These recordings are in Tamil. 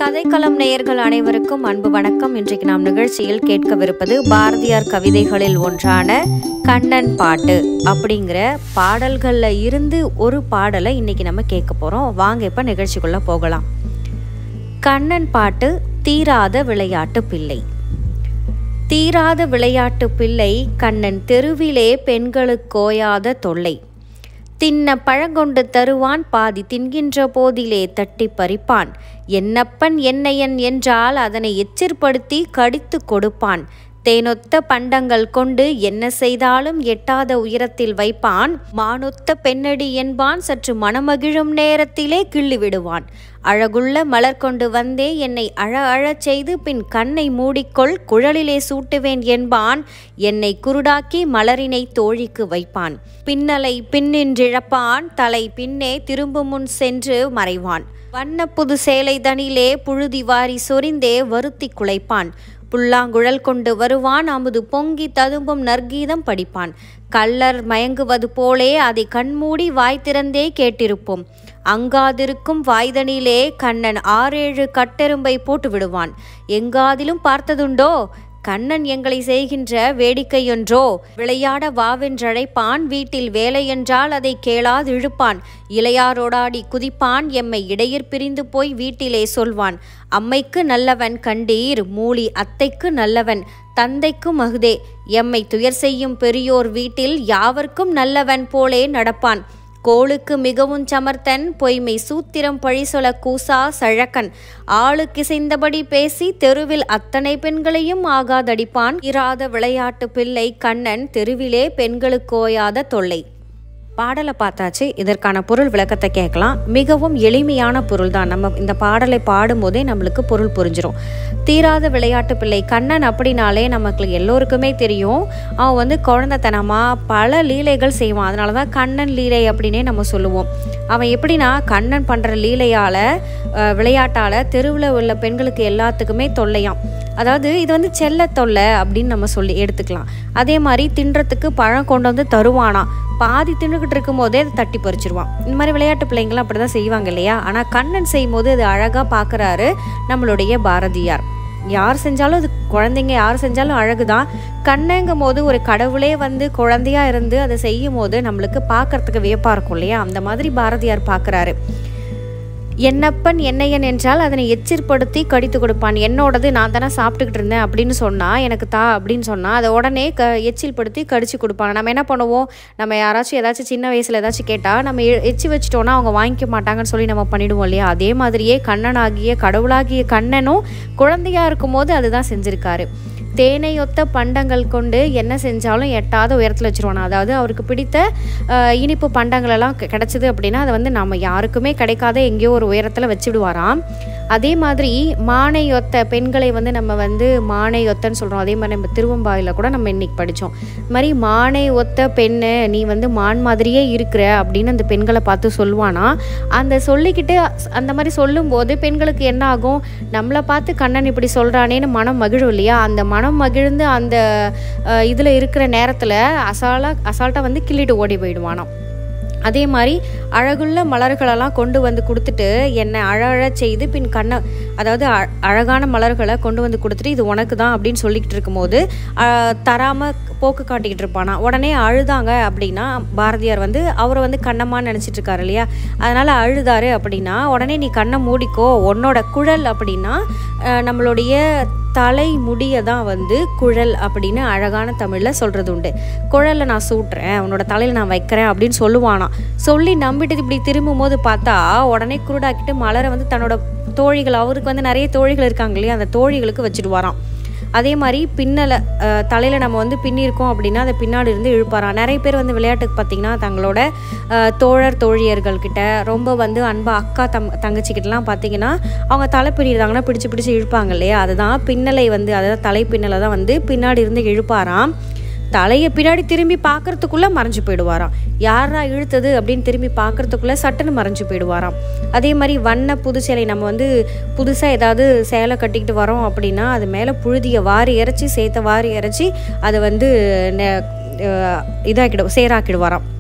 கதைக்களம் நேயர்கள் அனைவருக்கும் அன்பு வணக்கம் இன்றைக்கு நாம் நிகழ்ச்சியில் கேட்கவிருப்பது பாரதியார் கவிதைகளில் ஒன்றான கண்ணன் பாட்டு அப்படிங்கிற பாடல்களில் இருந்து ஒரு பாடலை இன்னைக்கு நம்ம கேட்க போகிறோம் வாங்க இப்போ நிகழ்ச்சிக்குள்ளே போகலாம் கண்ணன் பாட்டு தீராத விளையாட்டு பிள்ளை தீராத விளையாட்டு பிள்ளை கண்ணன் தெருவிலே பெண்களுக்கோயாத தொல்லை தின்ன பழங்கொண்டு தருவான் பாதி தின்கின்ற போதிலே தட்டி பறிப்பான் என்னப்பன் என்னையன் என்றால் அதனை எச்சிற்படுத்தி கடித்து கொடுப்பான் தேனொத்த பண்டங்கள் கொண்டு என்ன செய்தாலும் எட்டாத உயரத்தில் வைப்பான் மானொத்த பெண்ணடி என்பான் சற்று மனமகிழும் நேரத்திலே கிள்ளி விடுவான் அழகுள்ள மலர் கொண்டு வந்தே என்னை அழ அழச் செய்து பின் கண்ணை மூடிக்கொள் குழலிலே சூட்டுவேன் என்பான் என்னை குருடாக்கி மலரினை தோழிக்கு வைப்பான் பின்னலை பின்னின்றிழப்பான் தலை பின்னே திரும்பும் முன் சென்று மறைவான் வண்ண புது சேலை தனிலே புழுதி வாரி சொரிந்தே வருத்தி குலைப்பான் புல்லாங்குழல் கொண்டு வருவான் அமுது பொங்கி ததும்பும் நற்கீதம் படிப்பான் கள்ளர் மயங்குவது போலே அதை கண்மூடி வாய் திறந்தே கேட்டிருப்போம் அங்காதிருக்கும் வாய்தனிலே கண்ணன் ஆறேழு கட்டெரும்பை போட்டு விடுவான் எங்காதிலும் பார்த்ததுண்டோ கண்ணன் எங்களை செய்கின்ற வேடிக்கையொன்றோ விளையாட வாவென்றழைப்பான் வீட்டில் வேலை என்றால் அதை கேளாது இழுப்பான் இளையாரோடாடி குதிப்பான் எம்மை இடையிற் பிரிந்து போய் வீட்டிலே சொல்வான் அம்மைக்கு நல்லவன் கண்டீர் மூலி அத்தைக்கு நல்லவன் தந்தைக்கும் அகுதே எம்மை துயர் செய்யும் பெரியோர் வீட்டில் யாவர்க்கும் நல்லவன் போலே நடப்பான் கோளுக்கு மிகவும் சமர்த்தன் பொய்மை சூத்திரம் பழி சொல கூசா சழக்கன் ஆளுக்கிசைந்தபடி பேசி தெருவில் அத்தனை பெண்களையும் ஆகாதடிப்பான் இராத விளையாட்டு பிள்ளை கண்ணன் தெருவிலே பெண்களுக்கோயாத தொல்லை பாடலை பார்த்தாச்சு இதற்கான பொருள் விளக்கத்தை கேட்கலாம் மிகவும் எளிமையான பொருள் தான் நம்ம இந்த பாடலை பாடும்போதே நம்மளுக்கு பொருள் புரிஞ்சிடும் தீராத விளையாட்டு பிள்ளை கண்ணன் அப்படின்னாலே நமக்கு எல்லோருக்குமே தெரியும் அவன் வந்து குழந்தைத்தனமாக பல லீலைகள் செய்வான் அதனால தான் கண்ணன் லீலை அப்படின்னே நம்ம சொல்லுவோம் அவன் எப்படின்னா கண்ணன் பண்ணுற லீலையால் விளையாட்டால் தெருவில் உள்ள பெண்களுக்கு எல்லாத்துக்குமே தொல்லையாம் அதாவது இது வந்து செல்ல தொல்லை அப்படின்னு நம்ம சொல்லி எடுத்துக்கலாம் அதே மாதிரி தின்றத்துக்கு பழம் கொண்டு வந்து தருவானாம் பாதி தின்னுக்கிட்டு இருக்கும் போதே அதை தட்டி பறிச்சிருவான் இந்த மாதிரி விளையாட்டு பிள்ளைங்களாம் அப்படி தான் செய்வாங்க இல்லையா ஆனால் கண்ணன் செய்யும் போது அது அழகாக பார்க்குறாரு நம்மளுடைய பாரதியார் யார் செஞ்சாலும் அது குழந்தைங்க யார் செஞ்சாலும் அழகு தான் கண்ணங்கும் போது ஒரு கடவுளே வந்து குழந்தையா இருந்து அதை செய்யும் போது நம்மளுக்கு பார்க்கறதுக்கு வியப்பாக இருக்கும் இல்லையா அந்த மாதிரி பாரதியார் பார்க்குறாரு என்னப்பன் என்னையன் என்றால் அதனை எச்சிற்படுத்தி கடித்து கொடுப்பான் என்னோடது நான் தானே சாப்பிட்டுக்கிட்டு இருந்தேன் அப்படின்னு சொன்னால் எனக்கு தா அப்படின்னு சொன்னால் அதை உடனே க எச்சில் படுத்தி கடிச்சு கொடுப்பாங்க நம்ம என்ன பண்ணுவோம் நம்ம யாராச்சும் ஏதாச்சும் சின்ன வயசில் ஏதாச்சும் கேட்டால் நம்ம எ- எச்சி வச்சிட்டோன்னா அவங்க வாங்கிக்க மாட்டாங்கன்னு சொல்லி நம்ம பண்ணிடுவோம் இல்லையா அதே மாதிரியே கண்ணனாகிய கடவுளாகிய கண்ணனும் குழந்தையா இருக்கும்போது அதுதான் செஞ்சிருக்காரு தேனையொத்த பண்டங்கள் கொண்டு என்ன செஞ்சாலும் எட்டாத உயரத்தில் வச்சுருவானா அதாவது அவருக்கு பிடித்த அஹ், இனிப்பு பண்டங்கள் எல்லாம் கி- கிடைச்சது அப்படின்னா அதை வந்து நம்ம யாருக்குமே கிடைக்காத எங்கேயோ ஒரு உயரத்தில் வச்சுடுவாராம் அதே மாதிரி மானையொத்த பெண்களை வந்து நம்ம வந்து மானை ஒத்தன்னு சொல்கிறோம் அதே மாதிரி நம்ம திருவம்பாயில் கூட நம்ம இன்னைக்கு படித்தோம் இது மாதிரி மானை ஒத்த பெண்ணு நீ வந்து மான் மாதிரியே இருக்கிற அப்படின்னு அந்த பெண்களை பார்த்து சொல்லுவானா அந்த சொல்லிக்கிட்டு அந்த மாதிரி சொல்லும்போது பெண்களுக்கு என்ன ஆகும் நம்மளை பார்த்து கண்ணன் இப்படி சொல்கிறானேன்னு மனம் மகிழும் இல்லையா அந்த மனம் மகிழ்ந்து அந்த இதில் இருக்கிற நேரத்தில் அசாலா அசால்ட்டாக வந்து கிள்ளிட்டு ஓடி போயிடுவானாம் அதே மாதிரி அழகுள்ள மலர்களெல்லாம் கொண்டு வந்து கொடுத்துட்டு என்னை அழ அழச் செய்து பின் கண்ணை அதாவது அ- அழகான மலர்களை கொண்டு வந்து கொடுத்துட்டு இது உனக்கு தான் அப்படின்னு சொல்லிக்கிட்டு இருக்கும்போது தராமல் போக்கு காட்டிக்கிட்டு இருப்பானா உடனே அழுதாங்க அப்படின்னா பாரதியார் வந்து அவரை வந்து கண்ணம்மான்னு நினச்சிட்டு இருக்காரு இல்லையா அதனால் அழுதாரு அப்படின்னா உடனே நீ கண்ணை மூடிக்கோ உன்னோட குழல் அப்படின்னா அஹ், நம்மளுடைய தலை முடியை தான் வந்து குழல் அப்படின்னு அழகான தமிழில் சொல்கிறது உண்டு குழலை நான் சூட்டுறேன் உன்னோட தலையில் நான் வைக்கிறேன் அப்படின்னு சொல்லுவானாம் சொல்லி நம்பிட்டு இப்படி திரும்பும் போது பார்த்தா உடனே குருடாக்கிட்டு மலரை வந்து தன்னோட தோழிகள் அவருக்கு வந்து நிறைய தோழிகள் இருக்காங்க இல்லையா அந்த தோழிகளுக்கு வச்சுடுவாராம் அதே மாதிரி பின்னலை தலையில் நம்ம வந்து பின்னிருக்கோம் அப்படின்னா அதை பின்னாடி இருந்து இழுப்பாராம் நிறைய பேர் வந்து விளையாட்டுக்கு பார்த்தீங்கன்னா தங்களோட அஹ், தோழர் தோழியர்கள் கிட்ட ரொம்ப வந்து அன்பா அக்கா தம் தங்கச்சிக்கிட்டலாம் பார்த்தீங்கன்னா அவங்க தலை பின்னிருந்தாங்கன்னா பிடிச்சு பிடிச்சு இழுப்பாங்க இல்லையா அதுதான் பின்னலை வந்து அதாவது தலை பின்னலை தான் வந்து பின்னாடி இருந்து இழுப்பாராம் தலையை பின்னாடி திரும்பி பார்க்கறதுக்குள்ளே மறைஞ்சு போயிடுவாராம் யாரா இழுத்தது அப்படின்னு திரும்பி பார்க்கறதுக்குள்ளே சட்டுன்னு மறைஞ்சு போயிடுவாராம் அதே மாதிரி வண்ண புது சேலை நம்ம வந்து புதுசாக ஏதாவது சேலை கட்டிக்கிட்டு வரோம் அப்படின்னா அது மேலே புழுதியை வாரி இறைச்சி சேத்தை வாரி இறைச்சி அதை வந்து நெ- அஹ் இதாக்கிடு சேராக்கிடுவாராம்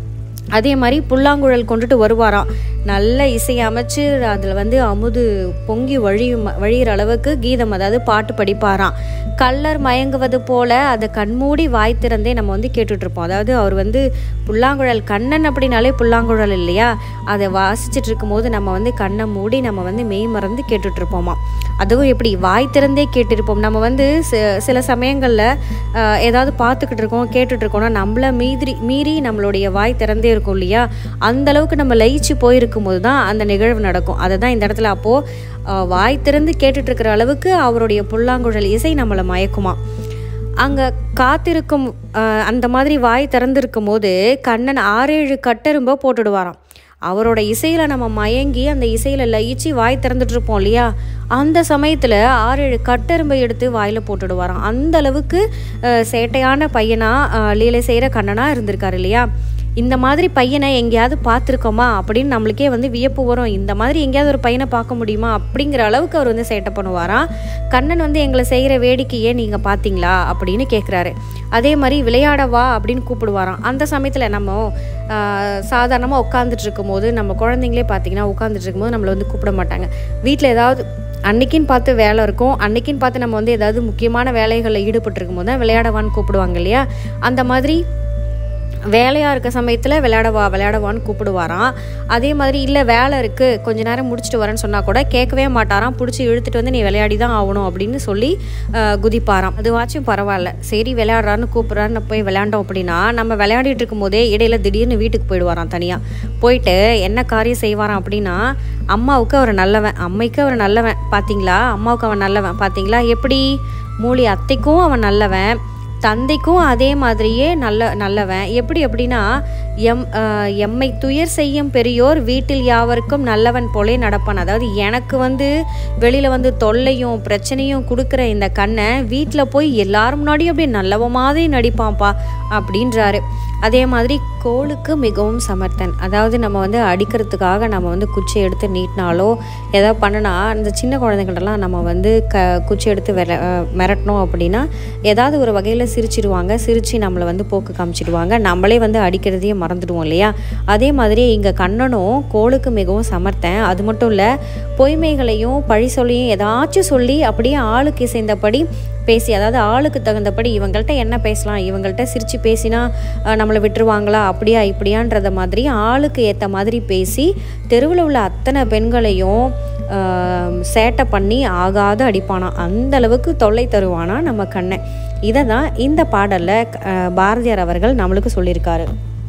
அதே மாதிரி புல்லாங்குழல் கொண்டுட்டு வருவாராம் நல்ல இசை அமைச்சு அதில் வந்து அமுது பொங்கி வழி வழியிற அளவுக்கு கீதம் அதாவது பாட்டு படிப்பாராம் கள்ளர் மயங்குவது போல அதை கண்மூடி வாய் திறந்தே நம்ம வந்து கேட்டுட்ருப்போம் அதாவது அவர் வந்து புல்லாங்குழல் கண்ணன் அப்படின்னாலே புல்லாங்குழல் இல்லையா அதை வாசிச்சுட்டு இருக்கும்போது நம்ம வந்து கண்ணை மூடி நம்ம வந்து மெய் மறந்து கேட்டுட்ருப்போமா அதுவும் எப்படி வாய் திறந்தே கேட்டிருப்போம் நம்ம வந்து சில சமயங்களில் ஏதாவது பார்த்துக்கிட்டு இருக்கோம் கேட்டுட்ருக்கோம்னா நம்மளை மீறி மீறி நம்மளுடைய வாய் திறந்தே இருக்கும் இல்லையா அந்த அளவுக்கு நம்ம லயிச்சு போயிருக்கும் போது தான் அந்த நிகழ்வு நடக்கும் அதை தான் இந்த இடத்துல அப்போது வாய் திறந்து கேட்டுட்ருக்கிற அளவுக்கு அவருடைய புல்லாங்குழல் இசை நம்மளை மயக்குமா அங்கே காத்திருக்கும் அந்த மாதிரி வாய் திறந்திருக்கும் போது கண்ணன் ஆறேழு கட்டெரும்பை போட்டுடுவாராம் அவரோட இசையில் நம்ம மயங்கி அந்த இசையில் லயிச்சு வாய் திறந்துட்டுருப்போம் இல்லையா அந்த சமயத்தில் ஆறேழு கட்டெரும்பை எடுத்து வாயில் போட்டுடுவாராம் அந்த அளவுக்கு சேட்டையான பையனாக லீலை செய்கிற கண்ணனாக இருந்திருக்காரு இல்லையா இந்த மாதிரி பையனை எங்கேயாவது பார்த்துருக்கோமா அப்படின்னு நம்மளுக்கே வந்து வியப்பு வரும் இந்த மாதிரி எங்கேயாவது ஒரு பையனை பார்க்க முடியுமா அப்படிங்கிற அளவுக்கு அவர் வந்து சேட்டை பண்ணுவாராம் கண்ணன் வந்து எங்களை செய்கிற வேடிக்கையே நீங்கள் பார்த்தீங்களா அப்படின்னு கேட்குறாரு அதே மாதிரி விளையாட வா அப்படின்னு கூப்பிடுவாராம் அந்த சமயத்தில் நம்ம சாதாரணமாக உட்காந்துட்டு இருக்கும்போது நம்ம குழந்தைங்களே பார்த்தீங்கன்னா உட்காந்துட்டு இருக்கும்போது நம்மளை வந்து கூப்பிட மாட்டாங்க வீட்டில் ஏதாவது அன்னைக்குன்னு பார்த்து வேலை இருக்கும் அன்னைக்குன்னு பார்த்து நம்ம வந்து ஏதாவது முக்கியமான வேலைகளில் ஈடுபட்டிருக்கும் போது தான் விளையாடவான்னு கூப்பிடுவாங்க இல்லையா அந்த மாதிரி வேலையாக இருக்க சமயத்தில் விளையாடவா விளையாடவான்னு கூப்பிடுவாராம் அதே மாதிரி இல்லை வேலை இருக்குது கொஞ்ச நேரம் முடிச்சுட்டு வரேன்னு சொன்னால் கூட கேட்கவே மாட்டாராம் பிடிச்சி இழுத்துட்டு வந்து நீ விளையாடி தான் ஆகணும் அப்படின்னு சொல்லி குதிப்பாராம் அதுவாச்சும் பரவாயில்ல சரி விளையாடுறான்னு கூப்பிட்றான்னு போய் விளையாண்டோம் அப்படின்னா நம்ம விளையாடிட்டு இருக்கும் போதே இடையில திடீர்னு வீட்டுக்கு போயிடுவாராம் தனியாக போயிட்டு என்ன காரியம் செய்வாராம் அப்படின்னா அம்மாவுக்கு அவர் நல்லவன் அம்மைக்கு அவர் நல்லவன் பார்த்தீங்களா அம்மாவுக்கு அவன் நல்லவன் பார்த்தீங்களா எப்படி மூலி அத்தைக்கும் அவன் நல்லவன் தந்தைக்கும் அதே மாதிரியே நல்ல நல்லவன் எப்படி அப்படின்னா எம் எம்மை துயர் செய்யும் பெரியோர் வீட்டில் யாவருக்கும் நல்லவன் போலே நடப்பான் அதாவது எனக்கு வந்து வெளியில் வந்து தொல்லையும் பிரச்சனையும் கொடுக்குற இந்த கண்ணை வீட்டில் போய் எல்லாரும் முன்னாடியும் அப்படியே நல்லவ மாதிரி நடிப்பான்ப்பா அப்படின்றாரு அதே மாதிரி கோளுக்கு மிகவும் சமர்த்தன் அதாவது நம்ம வந்து அடிக்கிறதுக்காக நம்ம வந்து குச்சி எடுத்து நீட்டினாலோ ஏதாவது பண்ணினா அந்த சின்ன குழந்தைங்கள்டெல்லாம் நம்ம வந்து க குச்சி எடுத்து வெற மிரட்டணும் அப்படின்னா ஏதாவது ஒரு வகையில் சிரிச்சிடுவாங்க சிரித்து நம்மளை வந்து போக்கு காமிச்சிடுவாங்க நம்மளே வந்து அடிக்கிறதையே மறந்துடுவோம் இல்லையா அதே மாதிரி இங்கே கண்ணனும் கோளுக்கு மிகவும் சமர்த்தன் அது மட்டும் இல்லை பொய்மைகளையும் பழி சொல்லியும் ஏதாச்சும் சொல்லி அப்படியே ஆளுக்கு இசைந்தபடி பேசி அதாவது ஆளுக்கு தகுந்தபடி இவங்கள்ட்ட என்ன பேசலாம் இவங்கள்ட்ட சிரித்து பேசினா நம்மளை விட்டுருவாங்களா அப்படியா இப்படியான்றத மாதிரி ஆளுக்கு ஏற்ற மாதிரி பேசி தெருவில் உள்ள அத்தனை பெண்களையும் சேட்டை பண்ணி ஆகாத அடிப்பானா அந்த அளவுக்கு தொல்லை தருவானா நம்ம கண்ணை இதை தான் இந்த பாடலில் பாரதியார் அவர்கள் நம்மளுக்கு சொல்லியிருக்காரு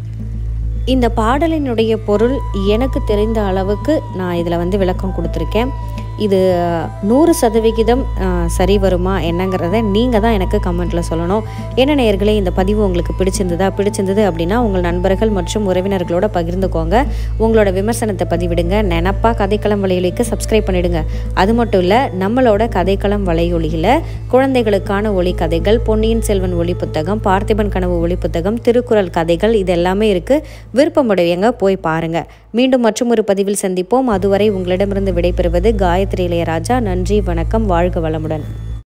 இந்த பாடலினுடைய பொருள் எனக்கு தெரிந்த அளவுக்கு நான் இதில் வந்து விளக்கம் கொடுத்துருக்கேன் இது நூறு சதவிகிதம் சரி வருமா என்னங்கிறத நீங்கள் தான் எனக்கு கமெண்ட்டில் சொல்லணும் என்ன நேர்களே இந்த பதிவு உங்களுக்கு பிடிச்சிருந்ததா பிடிச்சிருந்தது அப்படின்னா உங்கள் நண்பர்கள் மற்றும் உறவினர்களோட பகிர்ந்துக்கோங்க உங்களோட விமர்சனத்தை பதிவிடுங்க நினப்பா கதைக்களம் வலையொலிக்கு சப்ஸ்கிரைப் பண்ணிடுங்க அது மட்டும் இல்லை நம்மளோட கதைக்களம் வலையொலியில் குழந்தைகளுக்கான ஒளி கதைகள் பொன்னியின் செல்வன் ஒளி புத்தகம் பார்த்திபன் கனவு ஒளி புத்தகம் திருக்குறள் கதைகள் இது எல்லாமே இருக்குது விருப்பமுடையவங்க போய் பாருங்கள் மீண்டும் மற்றும் ஒரு பதிவில் சந்திப்போம் அதுவரை உங்களிடமிருந்து விடைபெறுவது காயத்ரி இளையராஜா நன்றி வணக்கம் வாழ்க வளமுடன்